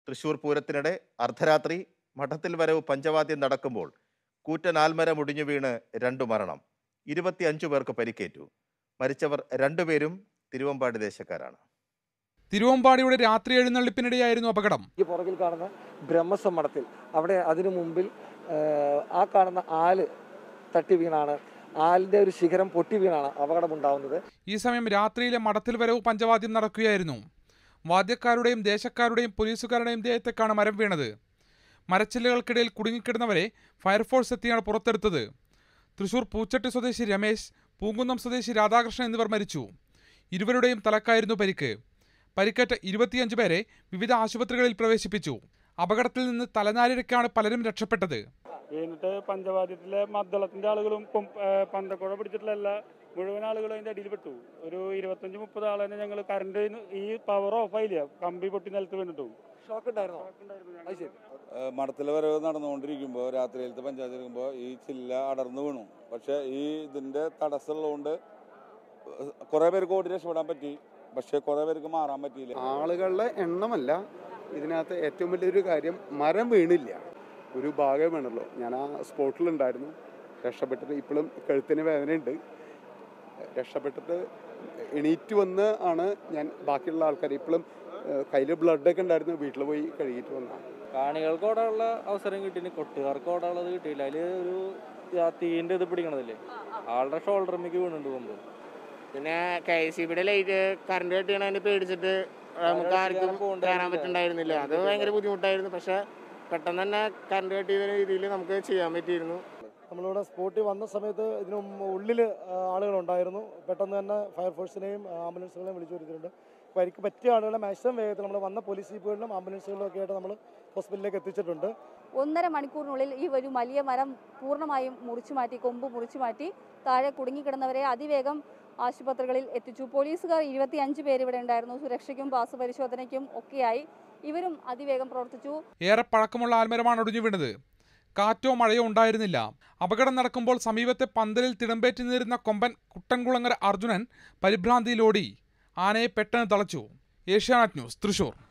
തൃശൂർ പൂരത്തിനിടെ അർദ്ധരാത്രി മഠത്തിൽ വരവ് പഞ്ചവാദ്യം നടക്കുമ്പോൾ കൂറ്റൻ ആൽമരം ഒടിഞ്ഞു വീണ് രണ്ടു മരണം ഇരുപത്തിയഞ്ചു പേർക്ക് പരിക്കേറ്റു മരിച്ചവർ രണ്ടുപേരും തിരുവമ്പാടി ദേശക്കാരാണ് തിരുവമ്പാടിയുടെ രാത്രി എഴുന്നള്ളിപ്പിനിടെയായിരുന്നു അപകടം ഈ പുറകിൽ കാണുന്ന ബ്രഹ്മസ്വം മഠത്തിൽ അവിടെ അതിനു മുമ്പിൽ ആ, ആ കാണുന്ന ആല് തട്ടി വീണാണ് ആലിന്റെ ഒരു ശിഖരം പൊട്ടി വീണാണ് അപകടമുണ്ടാവുന്നത് ഈ സമയം രാത്രിയിലെ മഠത്തിൽ വരവ് പഞ്ചവാദ്യം നടക്കുകയായിരുന്നു വാദ്യക്കാരുടെയും ദേശക്കാരുടെയും പോലീസുകാരുടെയും ദേഹത്തേക്കാണ് മരം വീണത് മരച്ചില്ലകൾക്കിടയിൽ കുടുങ്ങിക്കിടന്നവരെ ഫയർഫോഴ്സ് എത്തിയാണ് പുറത്തെടുത്തത് തൃശൂർ പൂച്ചട്ടി സ്വദേശി രമേശ് പൂങ്കുന്നം സ്വദേശി രാധാകൃഷ്ണൻ എന്നിവർ മരിച്ചു ഇരുവരുടെയും തലക്കായിരുന്നു പരിക്ക് പരിക്കേറ്റ ഇരുപത്തിയഞ്ച് പേരെ വിവിധ ആശുപത്രികളിൽ പ്രവേശിപ്പിച്ചു അപകടത്തിൽ നിന്ന് തലനാരിഴയ്ക്കാണ് പലരും രക്ഷപ്പെട്ടത് എന്നിട്ട് പഞ്ചവാദ്യത്തിലെ മദ്ദളത്തിന്റെ ആളുകളും പൊം- ഏ, പന്തക്കുഴ പിടിച്ചിട്ടുള്ള എല്ലാ മുഴുവൻ ആളുകളും അതിന്റെ അടിയിൽ പെട്ടു ഒരു ഇരുപത്തഞ്ച് മുപ്പത് ആളെ ഞങ്ങൾ കറണ്ട് ഈ പവർ ഓഫ് ആയില്ല കമ്പി പൊട്ടി നിലത്ത് വീണിട്ടു ഷോക്ക് ഉണ്ടായിരുന്നോ അത് ശരി മഠത്തിൽ വരവ് നടന്നുകൊണ്ടിരിക്കുമ്പോൾ രാത്രിയിലത്തെ പഞ്ചായത്ത് എടുക്കുമ്പോൾ ഈ ചില്ല അടർന്നു വീണു പക്ഷെ ഈ ഇതിന്റെ തടസ്സമുള്ളതുകൊണ്ട് കുറെ പേർക്ക് ഓടി രക്ഷപ്പെടാൻ പറ്റി പക്ഷെ കുറെ പേർക്ക് മാറാൻ പറ്റിയില്ല ആളുകളുടെ എണ്ണമല്ല ഇതിനകത്ത് ഏറ്റവും വലിയൊരു കാര്യം മരം വീണില്ല ഒരു ഭാഗം വീണല്ലോ ഞാൻ ആ സ്പോട്ടിലുണ്ടായിരുന്നു രക്ഷപ്പെട്ടിട്ട് ഇപ്പോഴും കഴുത്തിന് വേദനയുണ്ട് രക്ഷപ്പെട്ടിട്ട് എണീറ്റ് വന്ന് ആണ് ഞാൻ ബാക്കിയുള്ള ആൾക്കാർ ഇപ്പോഴും കയ്യിൽ ബ്ലഡൊക്കെ ഉണ്ടായിരുന്നു വീട്ടിൽ പോയി കഴുകിയിട്ട് വന്നതാണ് കാണികൾക്ക് ഓടാനുള്ള അവസരം കിട്ടിയിന് കൊട്ടുകാർക്ക് ഓടാനുള്ളത് കിട്ടിയില്ല അതിൽ ഒരു ആ തീൻ്റെ ഇത് പിടിക്കണതില്ലേ ആളുടെ ഷോൾഡറിലേക്ക് വീണുണ്ട് കൊമ്പ് പിന്നെ കെ സി ബിയുടെ ലൈറ്റ് കറണ്ട് കെട്ടിയതിനെ പേടിച്ചിട്ട് നമുക്ക് ആർക്കും കയറാൻ പറ്റുണ്ടായിരുന്നില്ല അത് ഭയങ്കര ബുദ്ധിമുട്ടായിരുന്നു പക്ഷെ പെട്ടെന്ന് തന്നെ കറണ്ട് കെട്ടിയ രീതിയിൽ നമുക്ക് ചെയ്യാൻ പറ്റിയിരുന്നു നമ്മളിവിടെ സ്പോട്ടിൽ വന്ന സമയത്ത് ഇതിന് ഉള്ളിൽ ആളുകളുണ്ടായിരുന്നു പെട്ടെന്ന് തന്നെ ഫയർഫോഴ്സിനെയും ആംബുലൻസുകളെയും വിളിച്ചു വരുത്തിയിട്ടുണ്ട് പരിക്ക് പറ്റിയ ആളുകളെ മാക്സിമം വേഗത്തിൽ നമ്മൾ വന്ന പോലീസ് ജീപ്പുകളിലും ആംബുലൻസുകളിലും ഒക്കെ ആയിട്ട് നമ്മൾ ഹോസ്പിറ്റലിലേക്ക് എത്തിച്ചിട്ടുണ്ട് ഒന്നര മണിക്കൂറിനുള്ളിൽ ഈ ഒരു വലിയ മരം പൂർണ്ണമായും മുറിച്ചു മാറ്റി കൊമ്പ് മുറിച്ചു മാറ്റി താഴെ കുടുങ്ങിക്കിടന്നവരെ അതിവേഗം ആശുപത്രികളിൽ എത്തിച്ചു പോലീസുകാർ ഇരുപത്തിയഞ്ച് പേര് ഇവിടെ ഉണ്ടായിരുന്നു സുരക്ഷയ്ക്കും പാസ് പരിശോധനയ്ക്കും ഒക്കെയായി ഇവരും അതിവേഗം പ്രവർത്തിച്ചു ഏറെ പഴക്കമുള്ള ആൽമരമാണ് ഒടിഞ്ഞു വീണത് കാറ്റോ മഴയോ ഉണ്ടായിരുന്നില്ല അപകടം നടക്കുമ്പോൾ സമീപത്തെ പന്തലിൽ തിടമ്പേറ്റി നിന്നിരുന്ന കൊമ്പൻ കുട്ടൻകുളങ്ങര അർജുനൻ പരിഭ്രാന്തിയിലോടി ആനയെ പെട്ടെന്ന് തളച്ചു ഏഷ്യാനെറ്റ് ന്യൂസ് തൃശൂർ